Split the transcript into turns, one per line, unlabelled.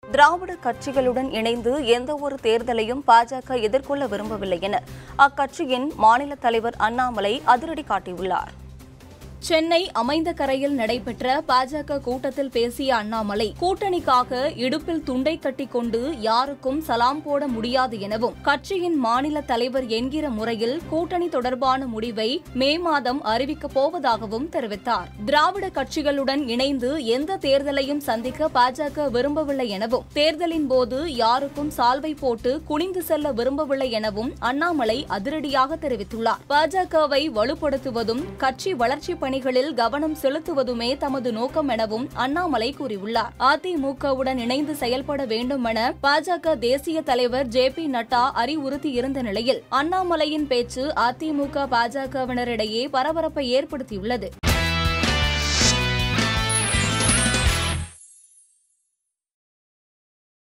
திராவிட கட்சிகளுடன் இணைந்து எந்த ஒரு தேர்தலையும் பாஜக எதிர்கொள்ள விரும்பவில்லை என அக்கட்சியின் மாநில தலைவர் அண்ணாமலை அதிரடி காட்டியுள்ளார் சென்னை அமைந்த கரையில் நடைபெற்ற பாஜக கூட்டத்தில் பேசிய அண்ணாமலை கூட்டணிக்காக இடுப்பில் துண்டை கட்டிக்கொண்டு யாருக்கும் சலாம் போட முடியாது எனவும் கட்சியின் மாநில தலைவர் என்கிற முறையில் கூட்டணி தொடர்பான முடிவை மே மாதம் அறிவிக்கப் போவதாகவும் தெரிவித்தார் திராவிட கட்சிகளுடன் இணைந்து எந்த தேர்தலையும் சந்திக்க பாஜக விரும்பவில்லை எனவும் தேர்தலின் போது யாருக்கும் சால்வை போட்டு குனிந்து செல்ல விரும்பவில்லை எனவும் அண்ணாமலை அதிரடியாக தெரிவித்துள்ளார் பாஜகவை வலுப்படுத்துவதும் கட்சி வளர்ச்சி பணிகளில் கவனம் செலுத்துவதுமே தமது நோக்கம் எனவும் அண்ணாமலை கூறியுள்ளார் அதிமுகவுடன் இணைந்து செயல்பட வேண்டும் என பாஜக தேசிய தலைவர் ஜே பி நட்டா அறிவுறுத்தியிருந்த நிலையில் அண்ணாமலையின் பேச்சு அதிமுக பாஜகவினரிடையே பரபரப்பை ஏற்படுத்தியுள்ளது